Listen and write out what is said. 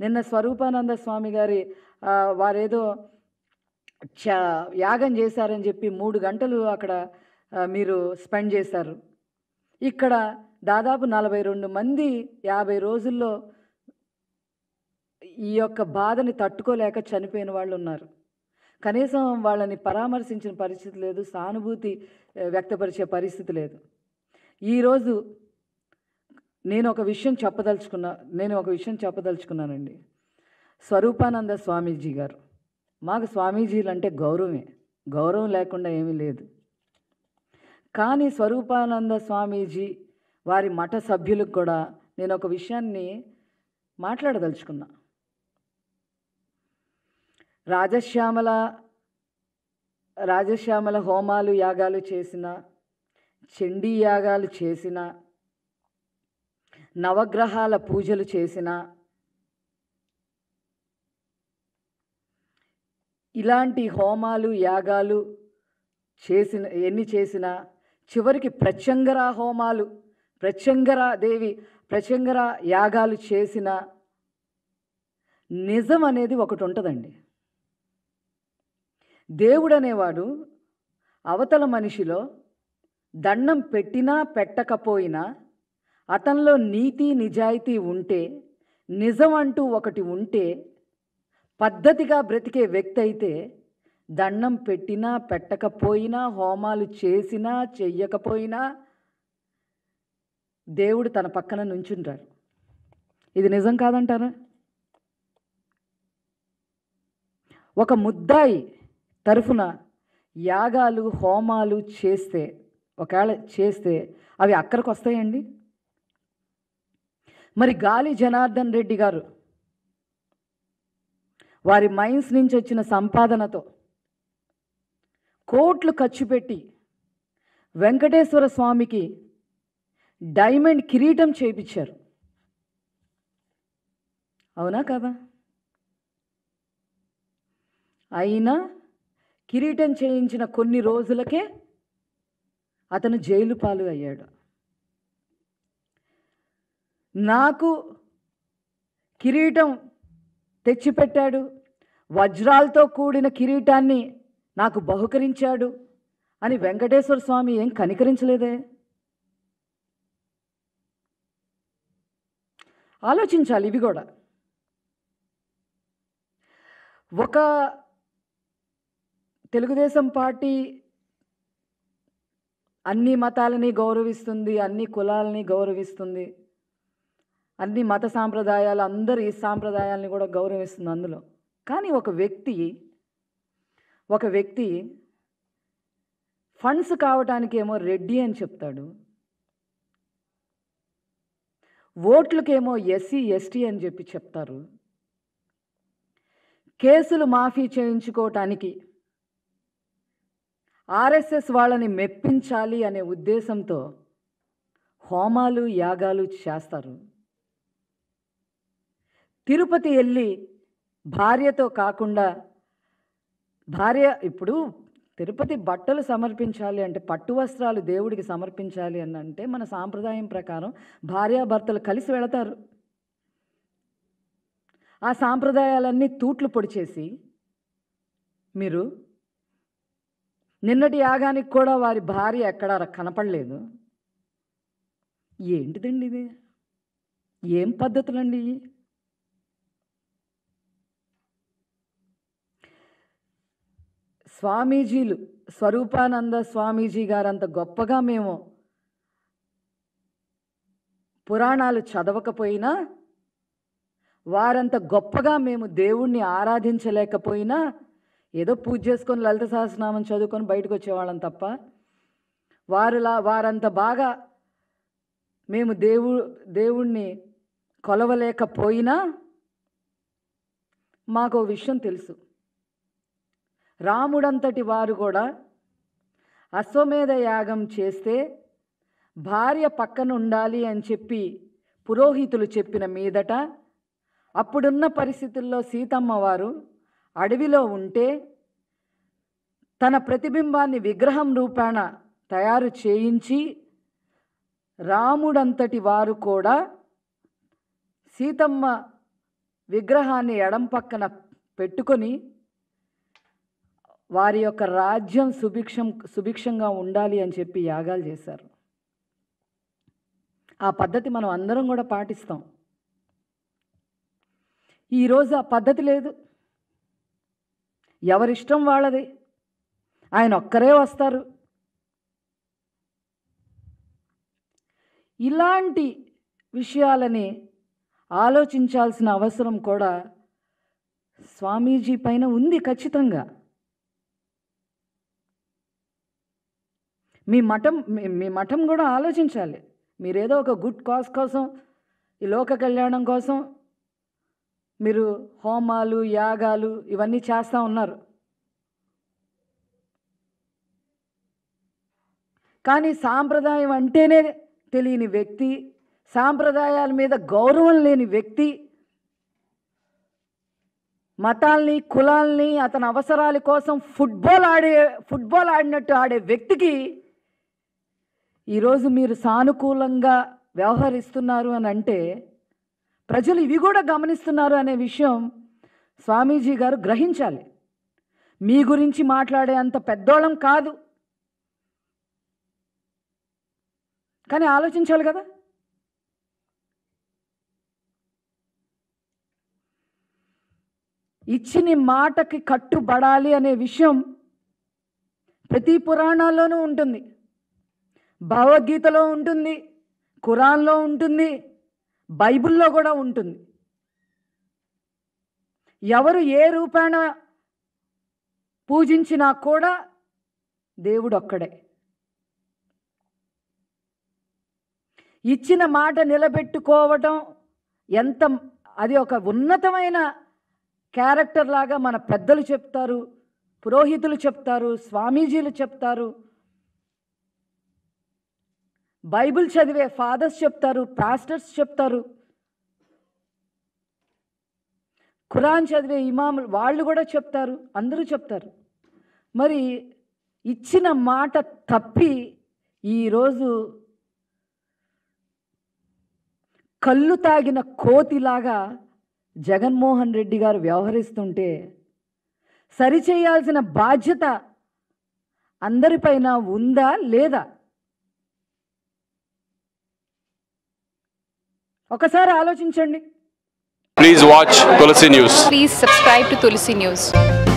నిన్న స్వరూపానంద స్వామి గారి ఆ, వారేదో చ యాగం చేశారని చెప్పి మూడు గంటలు అక్కడ ఆ, మీరు స్పెండ్ చేశారు ఇక్కడ దాదాపు నలభై రెండు మంది యాభై రోజుల్లో ఈ యొక్క బాధని తట్టుకోలేక చనిపోయిన వాళ్ళు ఉన్నారు కనీసం వాళ్ళని పరామర్శించిన పరిస్థితి లేదు సానుభూతి ఆ, వ్యక్తపరిచే పరిస్థితి లేదు ఈరోజు నేను ఒక విషయం చెప్పదలుచుకున్నా నేను ఒక విషయం చెప్పదలుచుకున్నానండి స్వరూపానంద స్వామీజీ గారు మాకు స్వామీజీలు అంటే గౌరవమే గౌరవం లేకుండా ఏమీ లేదు కానీ స్వరూపానంద స్వామీజీ వారి మఠ సభ్యులకు కూడా నేను ఒక విషయాన్ని మాట్లాడదలుచుకున్నా రాజశ్యామల రాజశ్యామల హోమాలు యాగాలు చేసిన చండీ యాగాలు చేసిన నవగ్రహాల పూజలు చేసిన ఇలాంటి హోమాలు యాగాలు చేసిన ఎన్ని చేసినా చివరికి ప్రత్యంగర హోమాలు ప్రత్యంగర దేవి ప్రత్యంగర యాగాలు చేసిన నిజం అనేది ఒకటి ఉంటుందండి దేవుడు అనేవాడు అవతల మనిషిలో దండం పెట్టినా పెట్టకపోయినా అతనిలో నీతి నిజాయితీ ఉంటే నిజం అంటూ ఒకటి ఉంటే పద్ధతిగా బ్రతికే వ్యక్తి అయితే దండం పెట్టినా పెట్టకపోయినా హోమాలు చేసినా చెయ్యకపోయినా దేవుడు తన పక్కన నుంచుంటారు ఇది నిజం కాదంటారా ఒక ముద్దాయి తరఫున యాగాలు హోమాలు చేస్తే ఒకవేళ చేస్తే అవి అక్కడికి వస్తాయండి మరి గాలి జనార్దన్ రెడ్డి గారు వారి మైన్స్ నుంచి వచ్చిన సంపాదనతో కోట్లు ఖర్చు పెట్టి వెంకటేశ్వర స్వామికి డైమండ్ కిరీటం చేయించారు అవునా కదా అయినా కిరీటం చేయించిన కొన్ని రోజులకే అతను జైలు పాలు అయ్యాడు నాకు కిరీటం తెచ్చిపెట్టాడు వజ్రాలతో కూడిన కిరీటాన్ని నాకు బహుకరించాడు అని వెంకటేశ్వర స్వామి ఏం కనికరించలేదే ఆలోచించాలి ఇవి కూడా ఒక తెలుగుదేశం పార్టీ అన్ని మతాలని గౌరవిస్తుంది అన్ని కులాలని గౌరవిస్తుంది అన్ని మత సాంప్రదాయాలు అందరు ఈ సాంప్రదాయాలని కూడా గౌరవిస్తుంది అందులో కానీ ఒక వ్యక్తి ఒక వ్యక్తి ఫండ్స్ కావటానికి ఏమో రెడ్డి అని చెప్తాడు ఓట్లకేమో ఎస్సీ ఎస్టీ అని చెప్పి చెప్తారు కేసులు మాఫీ చేయించుకోవటానికి ఆర్ఎస్ఎస్ వాళ్ళని మెప్పించాలి అనే ఉద్దేశంతో హోమాలు యాగాలు చేస్తారు తిరుపతి వెళ్ళి భార్యతో కాకుండా భార్య ఇప్పుడు తిరుపతి బట్టలు సమర్పించాలి అంటే పట్టు వస్త్రాలు దేవుడికి సమర్పించాలి అని అంటే మన సాంప్రదాయం ప్రకారం భార్యాభర్తలు కలిసి వెళతారు ఆ సాంప్రదాయాలన్నీ తూట్లు పొడిచేసి మీరు నిన్నటి యాగానికి కూడా వారి భార్య ఎక్కడా కనపడలేదు ఏంటిదండి ఇది ఏం పద్ధతులండి ఇవి? స్వామీజీలు స్వరూపానంద స్వామీజీ గారంత గొప్పగా మేము పురాణాలు చదవకపోయినా వారంత గొప్పగా మేము దేవుణ్ణి ఆరాధించలేకపోయినా ఏదో పూజ చేసుకొని లలిత సహస్రనామం చదువుకొని బయటకు వచ్చేవాళ్ళం తప్ప వారులా వారంత బాగా మేము దేవు దేవుణ్ణి కొలవలేకపోయినా మాకు ఓ విషయం తెలుసు రాముడంతటి వారు కూడా అశ్వమేధ యాగం చేస్తే భార్య పక్కన ఉండాలి అని చెప్పి పురోహితులు చెప్పిన మీదట అప్పుడున్న పరిస్థితుల్లో సీతమ్మ వారు అడవిలో ఉంటే తన ప్రతిబింబాన్ని విగ్రహం రూపాన తయారు చేయించి రాముడంతటి వారు కూడా సీతమ్మ విగ్రహాన్ని ఎడం పక్కన పెట్టుకొని వారి యొక్క రాజ్యం సుభిక్షం సుభిక్షంగా ఉండాలి అని చెప్పి యాగాలు చేశారు ఆ పద్ధతి మనం అందరం కూడా పాటిస్తాం ఈరోజు ఆ పద్ధతి లేదు ఎవరిష్టం వాళ్ళది ఆయన ఒక్కరే వస్తారు ఇలాంటి విషయాలని ఆలోచించాల్సిన అవసరం కూడా స్వామీజీ పైన ఉంది ఖచ్చితంగా మీ మఠం మీ- మీ మఠం కూడా ఆలోచించాలి మీరేదో ఒక గుడ్ కాజ్ కోసం ఈ లోక కళ్యాణం కోసం మీరు హోమాలు యాగాలు ఇవన్నీ చేస్తూ ఉన్నారు కానీ సాంప్రదాయం అంటేనే తెలియని వ్యక్తి సాంప్రదాయాల మీద గౌరవం లేని వ్యక్తి మతాల్ని కులాల్ని అతని అవసరాల కోసం ఫుట్బాల్ ఆడే ఫుట్బాల్ ఆడినట్టు ఆడే వ్యక్తికి ఈరోజు మీరు సానుకూలంగా వ్యవహరిస్తున్నారు అని అంటే ప్రజలు ఇవి కూడా గమనిస్తున్నారు అనే విషయం స్వామీజీ గారు గ్రహించాలి మీ గురించి మాట్లాడే అంత పెద్దోళ్ళం కాదు కానీ ఆలోచించాలి కదా ఇచ్చిన మాటకి కట్టుబడాలి అనే విషయం ప్రతి పురాణాల్లోనూ ఉంటుంది భగవద్గీతలో ఉంటుంది ఖురాన్లో ఉంటుంది బైబిల్లో కూడా ఉంటుంది ఎవరు ఏ రూపాన పూజించినా కూడా దేవుడు ఒక్కడే ఇచ్చిన మాట నిలబెట్టుకోవటం ఎంత అది ఒక ఉన్నతమైన క్యారెక్టర్ లాగా మన పెద్దలు చెప్తారు పురోహితులు చెప్తారు స్వామీజీలు చెప్తారు బైబిల్ చదివే ఫాదర్స్ చెప్తారు పాస్టర్స్ చెప్తారు ఖురాన్ చదివే ఇమాములు వాళ్ళు కూడా చెప్తారు అందరూ చెప్తారు మరి ఇచ్చిన మాట తప్పి ఈరోజు కళ్ళు తాగిన కోతిలాగా జగన్మోహన్ రెడ్డి గారు వ్యవహరిస్తుంటే సరిచేయాల్సిన బాధ్యత అందరిపైన ఉందా లేదా ఒకసారి ఆలోచించండి Please watch Tulsi News. Please subscribe to Tulsi News.